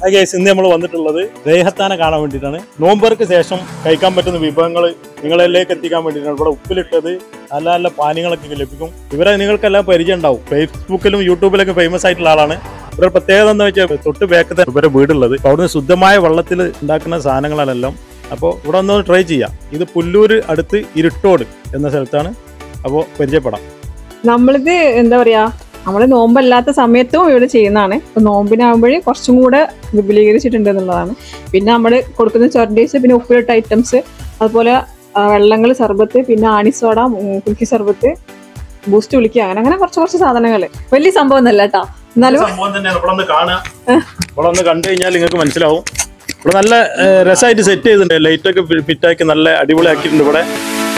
case ഇന്ന് നമ്മൾ വന്നിട്ടുള്ളത് ദേഹത്താനെ കാണാൻ വേണ്ടിയിട്ടാണ് നോമ്പർക്ക് ശേഷം കഴിക്കാൻ പറ്റുന്ന വിഭവങ്ങൾ നിങ്ങളിലേക്ക് എത്തിക്കാൻ വേണ്ടിയിട്ടാണ് ഇവിടെ ഉപ്പിലിട്ടത് നല്ല നല്ല പാനീയങ്ങളൊക്കെ ലഭിക്കും ഇവരെ നിങ്ങൾക്കെല്ലാം പരിചയം ഉണ്ടാവും ഫേസ്ബുക്കിലും യൂട്യൂബിലൊക്കെ ഫേമസ് ആയിട്ടുള്ള ആളാണ് ഇവരുടെ പ്രത്യേകത എന്ന് വെച്ചാൽ തൊട്ട് ബാക്കത്തെ ഇവരെ വീടുള്ളത് അപ്പൊ അവിടുന്ന് ശുദ്ധമായ വെള്ളത്തിൽ ഉണ്ടാക്കുന്ന സാധനങ്ങളെല്ലാം അപ്പോൾ ഇവിടെ ഒന്ന് ട്രൈ ചെയ്യാം ഇത് പുല്ലൂര് അടുത്ത് ഇരുട്ടോട് എന്ന സ്ഥലത്താണ് അപ്പോൾ പരിചയപ്പെടാം നമ്മളിത് എന്താ പറയാ നമ്മള് നോമ്പല്ലാത്ത സമയത്തും ഇവിടെ ചെയ്യുന്നതാണ് ഇപ്പൊ നോമ്പിനാകുമ്പോഴേ കുറച്ചും കൂടെ വിപുലീകരിച്ചിട്ടുണ്ട് എന്നുള്ളതാണ് പിന്നെ നമ്മൾ കൊടുക്കുന്ന ചൊരണ്ടീസ് പിന്നെ ഉപ്പിലിട്ട ഐറ്റംസ് അതുപോലെ വെള്ളങ്ങൾ സർബത്ത് പിന്നെ ആണിസോഡ കുൽക്കി സർബത്ത് ബൂസ്റ്റ് വിളിക്കുക അങ്ങനെ അങ്ങനെ കുറച്ച് കുറച്ച് സാധനങ്ങൾ വലിയ സംഭവം ഒന്നല്ല കേട്ടോ എന്നാലും സംഭവം തന്നെയാണ് ഇവിടെ ഒന്ന് കാണുക ഇവിടെ ഒന്ന് കണ്ടു കഴിഞ്ഞാൽ നിങ്ങൾക്ക് മനസ്സിലാവും ഇവിടെ നല്ല രസമായിട്ട് സെറ്റ് ചെയ്തിട്ടുണ്ട് ലൈറ്റ് ഒക്കെ ഫിറ്റ് ആക്കി നല്ല അടിപൊളിയാക്കിയിട്ടുണ്ട് ഇവിടെ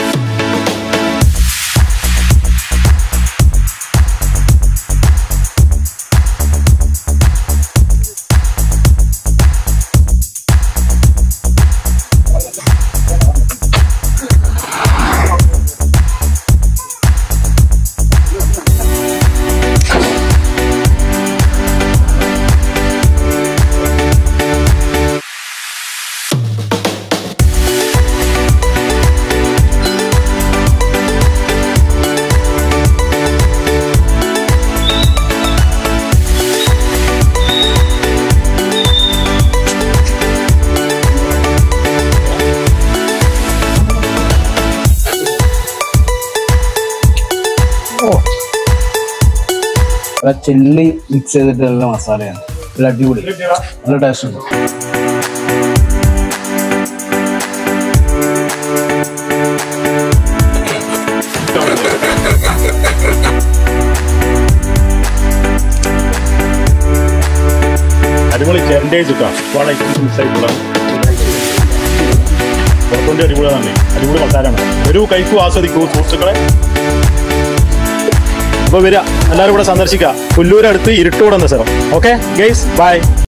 നല്ല ചെല്ലി മിക്സ് ചെയ്തിട്ട് നല്ല മസാലയാണ് നല്ല അടിപൊളി നല്ല ടേസ്റ്റ് ഉണ്ട് അടിപൊളി ചെരണ്ടേജ് കിട്ടാം ഒരുപാട് ഐറ്റംസ് മിക്സ് ആയിട്ടുള്ള പുറത്തുകൊണ്ട് അടിപൊളിയാണ് അടിപൊളി മസാലയാണ് ഒരു കഴിക്കൂ ആസ്വദിക്കൂ സുഹൃത്തുക്കളെ അപ്പോൾ വരിക എല്ലാവരും കൂടെ സന്ദർശിക്കുക പുല്ലൂരടുത്ത് ഇരുട്ടോട് എന്ന സ്ഥലം ഓക്കെ ഗെയ്സ് ബൈ